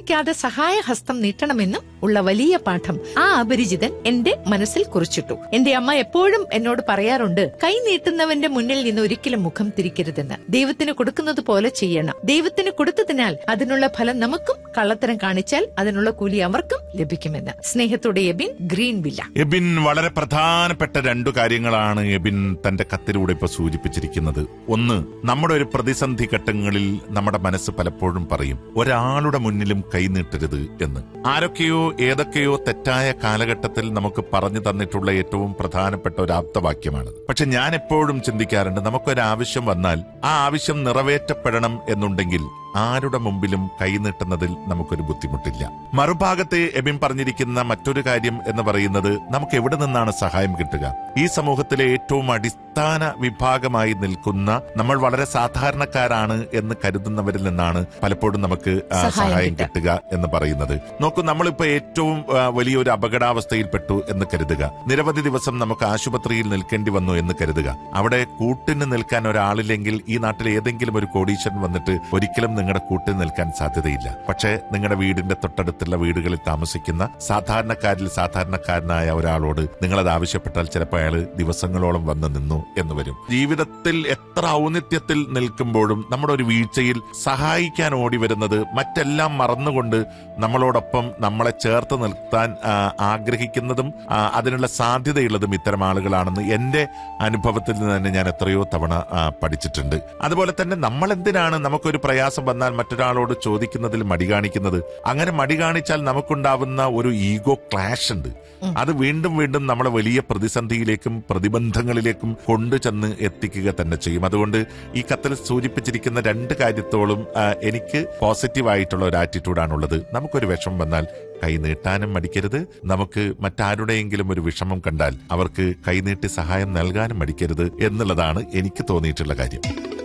വിസമ്മതിക്കാതെ സഹായഹസ്തം നീട്ടണമെന്നും ഉള്ള വലിയ പാഠം ആ അപരിചിതൻ എന്റെ മനസ്സിൽ കുറിച്ചിട്ടു എന്റെ അമ്മ എപ്പോഴും എന്നോട് പറയാറുണ്ട് കൈ നീട്ടുന്നവന്റെ മുന്നിൽ നിന്ന് ഒരിക്കലും മുഖം തിരിക്കരുതെന്ന് ദൈവത്തിന് കൊടുക്കുന്നത് പോലെ ചെയ്യണം ദൈവത്തിന് കൊടുത്തതിനാൽ അതിനുള്ള ഫലം നമുക്കും കള്ളത്തരം കാണിച്ചാൽ അതിനുള്ള കൂലി അവർക്കും ലഭിക്കുമെന്ന് സ്നേഹത്തോടെ എബിൻ ഗ്രീൻ വില്ല എബിൻ വളരെ പ്രധാനപ്പെട്ട രണ്ടു കാര്യങ്ങളാണ് എബിൻ തന്റെ കത്തിലൂടെ ഇപ്പൊ സൂചിപ്പിച്ചിരിക്കുന്നത് ഒന്ന് നമ്മുടെ ഒരു പ്രതിസന്ധി ഘട്ടങ്ങളിൽ നമ്മുടെ മനസ്സ് പലപ്പോഴും പറയും ഒരാളുടെ മുന്നിലും കൈനീട്ടരുത് എന്ന് ആരൊക്കെയോ ഏതൊക്കെയോ തെറ്റായ കാലഘട്ടത്തിൽ നമുക്ക് പറഞ്ഞു തന്നിട്ടുള്ള ഏറ്റവും പ്രധാനപ്പെട്ട ഒരു ആപ്തവാക്യമാണ് പക്ഷെ ഞാൻ എപ്പോഴും ചിന്തിക്കാറുണ്ട് നമുക്കൊരാവശ്യം വന്നാൽ ആ ആവശ്യം നിറവേറ്റപ്പെടണം എന്നുണ്ടെങ്കിൽ ആരുടെ മുമ്പിലും കൈനീട്ടുന്നതിൽ നമുക്കൊരു ബുദ്ധിമുട്ടില്ല മറുഭാഗത്തെ എബിൻ പറഞ്ഞിരിക്കുന്ന മറ്റൊരു കാര്യം എന്ന് പറയുന്നത് നമുക്ക് എവിടെ നിന്നാണ് സഹായം കിട്ടുക ഈ സമൂഹത്തിലെ ഏറ്റവും അടിസ്ഥാന വിഭാഗമായി നിൽക്കുന്ന നമ്മൾ വളരെ സാധാരണക്കാരാണ് എന്ന് കരുതുന്നവരിൽ നിന്നാണ് പലപ്പോഴും നമുക്ക് ആ, സഹായം സഹായം കിട്ടുക. കിട്ടുക എന്ന് പറയുന്നത് നോക്കൂ നമ്മളിപ്പോ ഏറ്റവും ആ, വലിയൊരു അപകടാവസ്ഥയിൽപ്പെട്ടു എന്ന് കരുതുക നിരവധി ദിവസം നമുക്ക് ആശുപത്രിയിൽ നിൽക്കേണ്ടി വന്നു എന്ന് കരുതുക അവിടെ കൂട്ടിന് നിൽക്കാൻ ഒരാളില്ലെങ്കിൽ ഈ നാട്ടിൽ ഏതെങ്കിലും ഒരു കോടീശ്വരൻ വന്നിട്ട് ഒരിക്കലും നിങ്ങളുടെ കൂട്ടിന് നിൽക്കാൻ സാധ്യതയില്ല പക്ഷേ നിങ്ങളുടെ വീടിന്റെ തൊട്ടടുത്തുള്ള വീടുകളിൽ താമസിക്കുന്ന സാധാരണക്കാരിൽ സാധാരണക്കാരനായ ഒരാളോട് നിങ്ങളത് ആവശ്യപ്പെട്ടാൽ ചിലപ്പോൾ അയാൾ ദിവസങ്ങളോളം വന്ന് നിന്നു എന്ന് വരും ജീവിതത്തിൽ എത്ര ഔന്നിത്യത്തിൽ നിൽക്കുമ്പോഴും നമ്മുടെ ഒരു വീഴ്ചയിൽ സഹായിക്കാൻ ഓടി വരുന്നത് മറ്റെല്ലാം മറന്നുകൊണ്ട് നമ്മളോടൊപ്പം നമ്മളെ ചേർത്ത് നിർത്താൻ ആ, ആഗ്രഹിക്കുന്നതും ആ, അതിനുള്ള സാധ്യതയുള്ളതും ഇത്തരം ആളുകളാണെന്ന് എന്റെ അനുഭവത്തിൽ നിന്ന് തന്നെ ഞാൻ എത്രയോ തവണ ആ, പഠിച്ചിട്ടുണ്ട് അതുപോലെ തന്നെ നമ്മൾ എന്തിനാണ് നമുക്കൊരു പ്രയാസം വന്നാൽ മറ്റൊരാളോട് ചോദിക്കുന്നതിൽ മടി കാണിക്കുന്നത് അങ്ങനെ മടി കാണിച്ചാൽ നമുക്കുണ്ടാവുന്ന ഒരു ഈഗോ ക്ലാഷ് ഉണ്ട് അത് വീണ്ടും വീണ്ടും നമ്മളെ വലിയ പ്രതിസന്ധിയിലേക്കും പ്രതിബന്ധങ്ങളിലേക്കും കൊണ്ടുചെന്ന് എത്തിക്കുക തന്നെ ചെയ്യും അതുകൊണ്ട് ഈ കത്തിൽ സൂചിപ്പിച്ചിരിക്കുന്ന രണ്ട് കാര്യത്തോളം ആ, എനിക്ക് പോസിറ്റീവായിട്ടുള്ള ഒരു ആറ്റിറ്റ്യൂഡാണുള്ളത് നമുക്കൊരു വിഷമം വന്നാൽ കൈ നീട്ടാനും മടിക്കരുത് നമുക്ക് മറ്റാരുടെയെങ്കിലും ഒരു വിഷമം കണ്ടാൽ അവർക്ക് കൈനീട്ടി സഹായം നൽകാനും മടിക്കരുത് എന്നുള്ളതാണ് എനിക്ക് തോന്നിയിട്ടുള്ള കാര്യം